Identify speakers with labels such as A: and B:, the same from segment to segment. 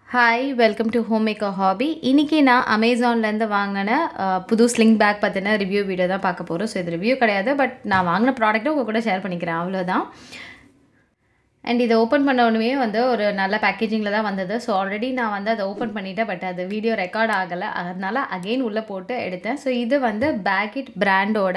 A: Hi welcome to home maker hobby இன்றைக்கி நான் அமேசான்லேருந்து வாங்கின அஹ், புது ஸ்லிங் பேக் பற்றின ரிவ்யூ வீடியோ தான் பார்க்க போகிறோம் ஸோ இது ரிவ்யூ கிடையாது பட் நான் வாங்கின ப்ராடக்ட்டை உங்கள் கூட ஷேர் பண்ணிக்கிறேன் அவ்வளோதான் அண்ட் இதை ஓப்பன் பண்ண உடனே வந்து ஒரு நல்ல பேக்கேஜிங்கில் தான் வந்தது ஸோ ஆல்ரெடி நான் வந்து அதை ஓப்பன் பண்ணிட்டேன் பட் அது வீடியோ ரெக்கார்ட் ஆகலை அதனால் அகெயின் உள்ளே போட்டு எடுத்தேன் ஸோ இது வந்து பேக்கிட் பிராண்டோட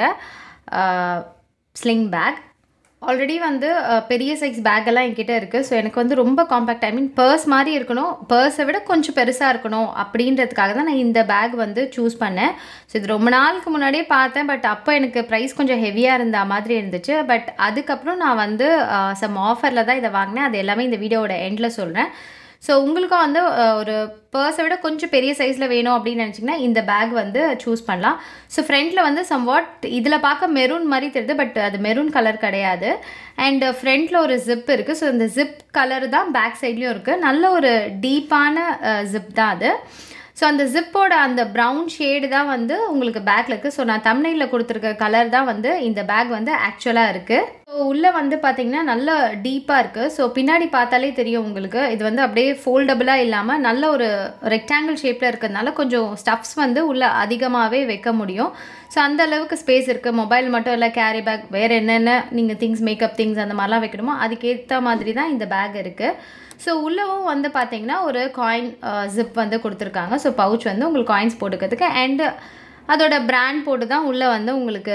A: ஸ்லிங் பேக் ஆல்ரெடி வந்து அஹ், பெரிய சைஸ் பேக் எல்லாம் என்கிட்ட இருக்குது ஸோ எனக்கு வந்து ரொம்ப காம்பேக்ட் ஐ மீன் பர்ஸ் மாதிரி இருக்கணும் பர்ஸை விட கொஞ்சம் பெருசாக இருக்கணும் அப்படின்றதுக்காக தான் நான் இந்த பேக் வந்து சூஸ் பண்ணேன் ஸோ இது ரொம்ப நாளுக்கு முன்னாடியே பார்த்தேன் பட் அப்போ எனக்கு ப்ரைஸ் கொஞ்சம் ஹெவியாக இருந்த மாதிரி இருந்துச்சு பட் அதுக்கப்புறம் நான் வந்து சம் ஆஃபரில் தான் இதை வாங்கினேன் அது எல்லாமே இந்த வீடியோவோட எண்டில் சொல்கிறேன் ஸோ உங்களுக்கும் வந்து அஹ், ஒரு பர்ஸை விட கொஞ்சம் பெரிய சைஸில் வேணும் அப்படின்னு நினச்சிங்கன்னா இந்த பேக் வந்து சூஸ் பண்ணலாம் ஸோ ஃப்ரண்ட்டில் வந்து சம் வாட் இதில் பார்க்க மெரூன் மாதிரி தெரியுது பட் அது மெரூன் கலர் கிடையாது அண்ட் ஃப்ரண்ட்டில் ஒரு ஜிப் இருக்குது ஸோ இந்த ஜிப் கலர் தான் பேக் சைட்லேயும் இருக்குது நல்ல ஒரு டீப்பான ஜிப் தான் அது ஸோ அந்த ஜிப்போட அந்த ப்ரௌன் ஷேடு தான் வந்து உங்களுக்கு பேக்கில் இருக்குது ஸோ நான் தமிழில் கொடுத்துருக்க கலர் தான் வந்து இந்த பேக் வந்து ஆக்சுவலாக இருக்குது ஸோ உள்ளே வந்து பார்த்தீங்கன்னா நல்ல டீப்பாக இருக்குது ஸோ பின்னாடி பார்த்தாலே தெரியும் உங்களுக்கு இது வந்து அப்படியே ஃபோல்டபுளாக இல்லாமல் நல்ல ஒரு ரெக்டாங்கிள் ஷேப்பில் இருக்கிறதுனால கொஞ்சம் ஸ்டஃப்ஸ் வந்து உள்ளே அதிகமாகவே வைக்க முடியும் ஸோ அந்த அளவுக்கு ஸ்பேஸ் இருக்குது மொபைல் மட்டும் இல்லை கேரி பேக் வேறு என்னென்ன நீங்கள் திங்ஸ் மேக்கப் திங்ஸ் அந்த மாதிரிலாம் வைக்கணுமோ அதுக்கேற்ற மாதிரி தான் இந்த பேக் இருக்குது ஸோ உள்ளவும் வந்து பார்த்தீங்கன்னா ஒரு காயின் ஜிப் வந்து கொடுத்துருக்காங்க ஸோ பவுச் வந்து உங்களுக்கு காயின்ஸ் போட்டுக்கிறதுக்கு அண்டு அதோட பிராண்ட் போட்டு தான் உள்ளே வந்து உங்களுக்கு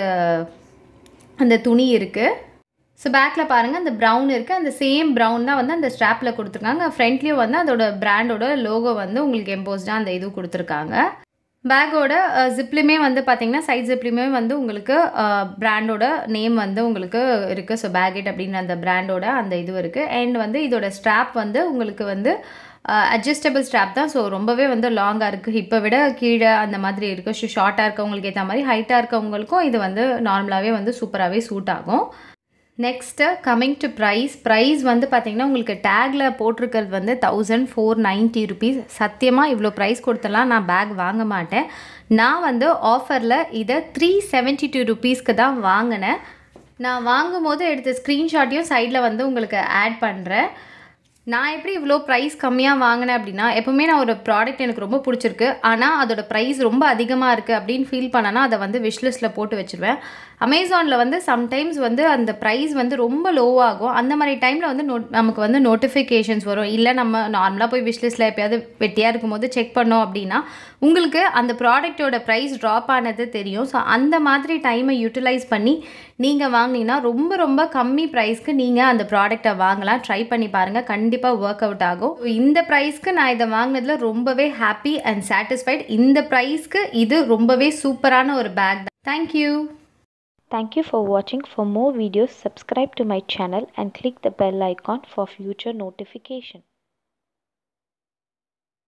A: அந்த துணி இருக்குது ஸோ பேக்கில் பாருங்கள் அந்த ப்ரௌன் இருக்குது அந்த சேம் ப்ரௌன் தான் வந்து அந்த ஸ்ட்ராப்பில் கொடுத்துருக்காங்க ஃப்ரண்ட்லேயும் வந்து அதோட பிராண்டோட லோகோ வந்து உங்களுக்கு எம்போஸ்டாக அந்த இது கொடுத்துருக்காங்க பேக்கோட ஜிப்லையுமே வந்து பார்த்தீங்கன்னா சைட் ஜிப்லையுமே வந்து உங்களுக்கு பிராண்டோட நேம் வந்து உங்களுக்கு இருக்குது ஸோ பேக்கெட் அப்படின்னு அந்த பிராண்டோட அந்த இது இருக்குது அண்ட் வந்து இதோட ஸ்ட்ராப் வந்து உங்களுக்கு வந்து அட்ஜஸ்டபிள் ஸ்ட்ராப் தான் ஸோ ரொம்பவே வந்து லாங்காக இருக்குது இப்போ விட கீழே அந்த மாதிரி இருக்குது ஷோ ஷார்ட்டாக இருக்கவங்களுக்கு ஏற்ற மாதிரி ஹைட்டாக இருக்கவங்களுக்கும் இது வந்து நார்மலாகவே வந்து சூப்பராகவே சூட் ஆகும் next coming to price price வந்து பார்த்திங்கன்னா உங்களுக்கு டேக்கில் போட்டிருக்கிறது வந்து தௌசண்ட் ஃபோர் நைன்ட்டி ருபீஸ் சத்தியமாக இவ்வளோ ப்ரைஸ் கொடுத்தலாம் நான் பேக் வாங்க மாட்டேன் நான் வந்து ஆஃபரில் இதை த்ரீ செவன்ட்டி டூ ருபீஸ்க்கு தான் வாங்கினேன் நான் வாங்கும் போது எடுத்த ஸ்க்ரீன்ஷாட்டையும் சைடில் வந்து உங்களுக்கு ஆட் பண்ணுறேன் நான் எப்படி இவ்வளோ ப்ரைஸ் கம்மியாக வாங்கினேன் அப்படின்னா எப்போவுமே நான் ஒரு ப்ராடக்ட் எனக்கு ரொம்ப பிடிச்சிருக்கு ஆனால் அதோட ப்ரைஸ் ரொம்ப அதிகமாக இருக்குது அப்படின்னு ஃபீல் பண்ணனா அதை வந்து விஷ்லிஸ்ட்டில் போட்டு வச்சுருவேன் அமேசானில் வந்து சம்டைம்ஸ் வந்து அந்த ப்ரைஸ் வந்து ரொம்ப லோவாகும் அந்த மாதிரி டைமில் வந்து நோட் நமக்கு வந்து நோட்டிஃபிகேஷன்ஸ் வரும் இல்லை நம்ம நார்மலாக போய் விஷ்லிஸ்ட்டில் எப்போயாவது வெட்டியாக இருக்கும்போது செக் பண்ணோம் அப்படின்னா உங்களுக்கு அந்த ப்ராடக்ட்டோட ப்ரைஸ் ட்ராப் ஆனது தெரியும் ஸோ அந்த மாதிரி டைமை யூட்டிலைஸ் பண்ணி நீங்கள் வாங்கினீங்கன்னா ரொம்ப ரொம்ப கம்மி ப்ரைஸ்க்கு நீங்கள் அந்த ப்ராடக்ட்டை வாங்கலாம் ட்ரை பண்ணி பாருங்கள் கண்டிப்பாக ஒர்க் அவுட் ஆகும் இந்த ப்ரைஸ்க்கு நான் இதை வாங்கினதில் ரொம்பவே ஹாப்பி அண்ட் சாட்டிஸ்ஃபைட் இந்த ப்ரைஸ்க்கு இது ரொம்பவே சூப்பரான ஒரு பேக் தான் thank you
B: Thank you for watching. For more videos, subscribe to my channel and click the bell icon for future notification.